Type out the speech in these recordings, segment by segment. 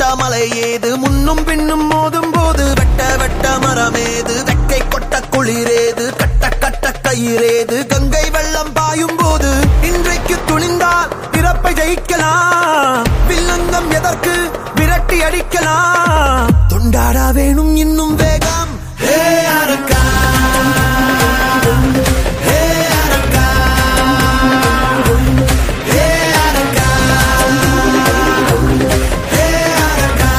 தொட்ட மலை ஏது முன்னும் பின்னும் மோதும் போது வெட்ட வெட்ட மரமேது வெக்கை கொட்ட குளிரேது கட்ட கட்ட கயிறேது கங்கை வெள்ளம் பாயும் போது இன்றைக்கு துணிந்தால் பிறப்பை ஜெயிக்கலாம் வில்லங்கம் எதற்கு விரட்டி அடிக்கலாம் தொண்டாடா வேணும் இன்னும் வேகம் ஹே அரக்கா ஹே அரக்கா ஹே அரக்கா ஹே அரக்கா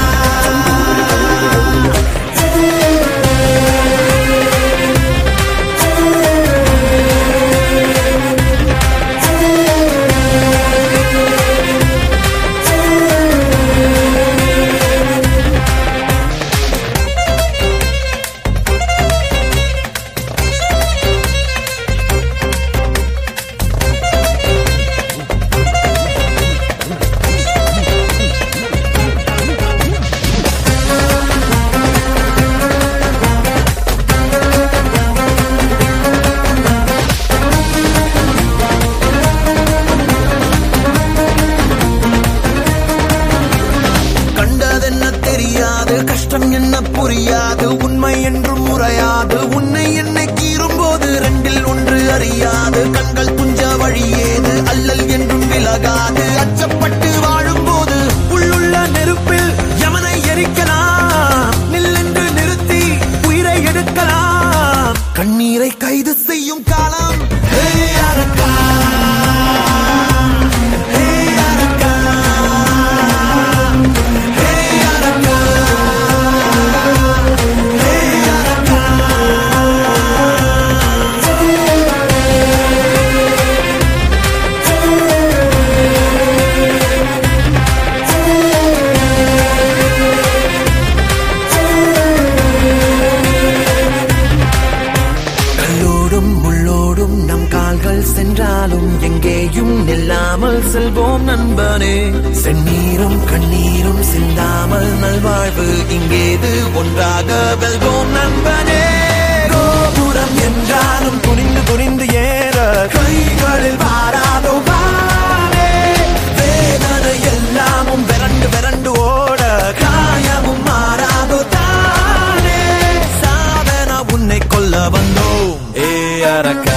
கண்டதென்ன தெரியாது கஷ்டம் என்ன புரியாது உண்மை என்றும் முறையாது உன்னை என்னை கீறும் போது ரெண்டில் ஒன்று அறியாது கண்கள் துஞ்ச வழியேது அல்லல் என்றும் விலகாது அச்சப்பட்டு வாழும் போது உள்ளுள்ள நெருப்பில் யமனை எரிக்கலாம் நில்லென்று நிறுத்தி உயிரை எடுக்கலாம் கண்ணீரை கைது செய்யும் காலம் ஹே அரக்கா ஹே அரக்கா கல்லோடும் முள்ளோடும் நம் கால்கள் சென்றாலும் எங்கேயும் நில்லாமல் செல்வோம் நண்பனே செந்நீரும் கண்ணீரும் சிந்தாமல் நல்வாழ்வு இங்கேது ஒன்றாக வெல்வோம் நண்பனே கோபுரம் என்றாலும் துணிந்து துணிந்து ஏற கைகளில் வாராதோ வானே வேதனை எல்லாமும் விரண்டு விரண்டு ஓட காயமும் மாறாதோ தானே சாதன உன்னை கொல்ல வந்தோம் ஏ அரக்க